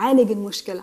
اعالج المشكله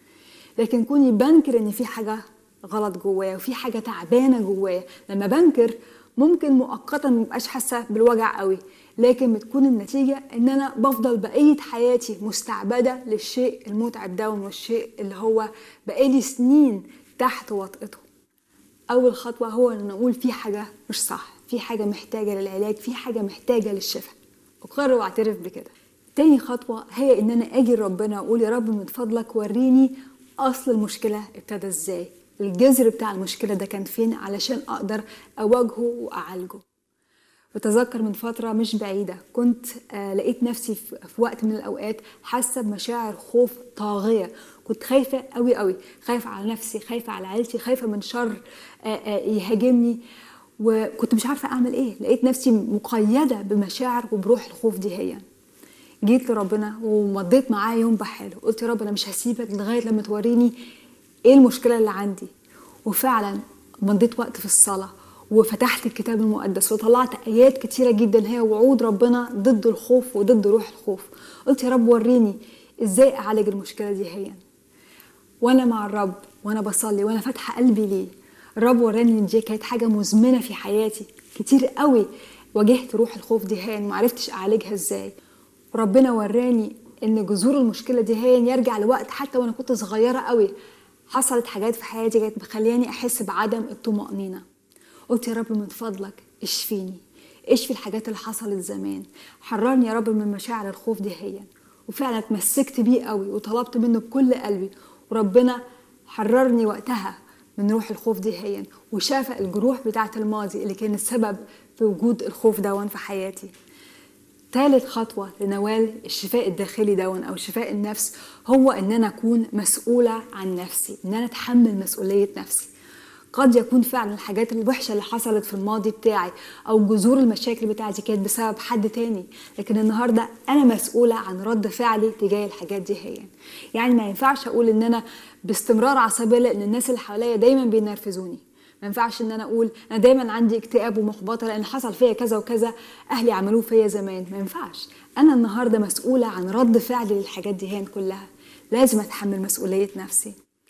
لكن كوني بنكر ان في حاجه غلط جوايا وفي حاجه تعبانه جوايا لما بنكر ممكن مؤقتا مبقاش حاسه بالوجع قوي لكن بتكون النتيجه ان انا بفضل بقيه حياتي مستعبده للشيء المتعب ده والشيء اللي هو بقالي سنين تحت وطئته اول خطوه هو ان اقول في حاجه مش صح في حاجه محتاجه للعلاج في حاجه محتاجه للشفاء اقرر واعترف بكده تاني خطوة هي إن أنا أجي لربنا وأقول يا رب من فضلك وريني أصل المشكلة ابتدى إزاي الجذر بتاع المشكلة ده كان فين علشان أقدر أواجهه وأعالجه بتذكر من فترة مش بعيدة كنت آه لقيت نفسي في وقت من الأوقات حاسة بمشاعر خوف طاغية كنت خايفة قوي قوي خايفة على نفسي خايفة على عيلتي خايفة من شر آه آه يهاجمني وكنت مش عارفة أعمل إيه لقيت نفسي مقيدة بمشاعر وبروح الخوف دي هي جيت لربنا ومضيت معاه يوم بحاله قلت يا رب انا مش هسيبك لغايه لما توريني ايه المشكله اللي عندي وفعلا مضيت وقت في الصلاه وفتحت الكتاب المقدس وطلعت ايات كتيره جدا هي وعود ربنا ضد الخوف وضد روح الخوف قلت يا رب وريني ازاي اعالج المشكله دي هي وانا مع الرب وانا بصلي وانا فاتحه قلبي ليه الرب وراني ان دي كانت حاجه مزمنه في حياتي كتير قوي واجهت روح الخوف دي هي معرفتش اعالجها ازاي ربنا وراني ان جذور المشكله دي هي يرجع لوقت حتى وانا كنت صغيره قوي حصلت حاجات في حياتي كانت مخلياني احس بعدم الطمانينه قلت يا رب من فضلك اشفيني اشفي الحاجات اللي حصلت زمان حررني يا رب من مشاعر الخوف دي هي وفعلا اتمسكت بيه قوي وطلبت منه بكل قلبي وربنا حررني وقتها من روح الخوف دي هي وشاف الجروح بتاعه الماضي اللي كانت سبب في وجود الخوف دون في حياتي ثالث خطوة لنوال الشفاء الداخلي دون أو شفاء النفس هو إن أنا أكون مسؤولة عن نفسي إن أنا أتحمل مسؤولية نفسي قد يكون فعلا الحاجات الوحشة اللي حصلت في الماضي بتاعي أو جذور المشاكل بتاعتي كانت بسبب حد تاني لكن النهاردة أنا مسؤولة عن رد فعلي تجاه الحاجات دي هي يعني ما ينفعش أقول إن أنا باستمرار عصبية لأن الناس اللي حواليا دايما بينرفزوني ما ينفعش ان انا اقول انا دايما عندي اكتئاب ومحبطه لان حصل فيا كذا وكذا اهلي عملوه فيا زمان ما ينفعش انا النهارده مسؤوله عن رد فعلي للحاجات دي هين كلها لازم اتحمل مسؤوليه نفسي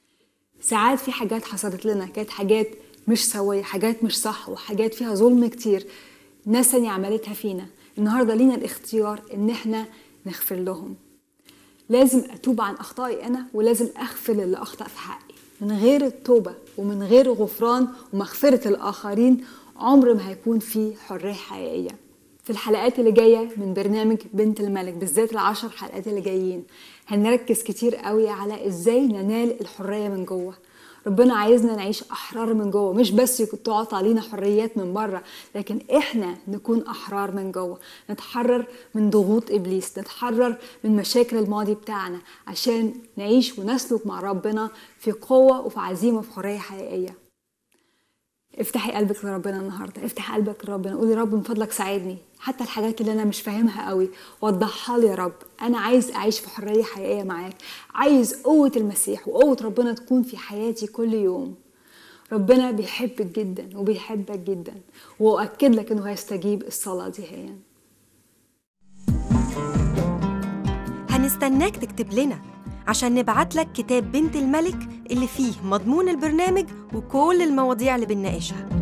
ساعات في حاجات حصلت لنا كانت حاجات مش سوية حاجات مش صح وحاجات فيها ظلم كتير ناس تانية عملتها فينا النهاردة لينا الاختيار ان احنا نغفر لهم لازم اتوب عن اخطائي انا ولازم اغفر اللي اخطأ في حقي من غير التوبة ومن غير غفران ومغفرة الآخرين عمر ما هيكون في حرية حقيقية في الحلقات اللي جاية من برنامج بنت الملك بالذات العشر حلقات اللي جايين هنركز كتير قوي على ازاي ننال الحرية من جوه ربنا عايزنا نعيش احرار من جوه مش بس تعطى علينا حريات من بره لكن احنا نكون احرار من جوه نتحرر من ضغوط ابليس نتحرر من مشاكل الماضي بتاعنا عشان نعيش ونسلك مع ربنا في قوه وفي عزيمه وفي حريه حقيقيه افتحي قلبك لربنا النهارده افتح قلبك لربنا قولي يا رب من فضلك ساعدني حتى الحاجات اللي انا مش فاهمها قوي وضحها لي يا رب انا عايز اعيش في حريه حقيقيه معاك عايز قوه المسيح وقوه ربنا تكون في حياتي كل يوم ربنا بيحبك جدا وبيحبك جدا واؤكد لك انه هيستجيب الصلاه دي هي هنستناك تكتب لنا عشان نبعت لك كتاب بنت الملك اللي فيه مضمون البرنامج وكل المواضيع اللي بنناقشها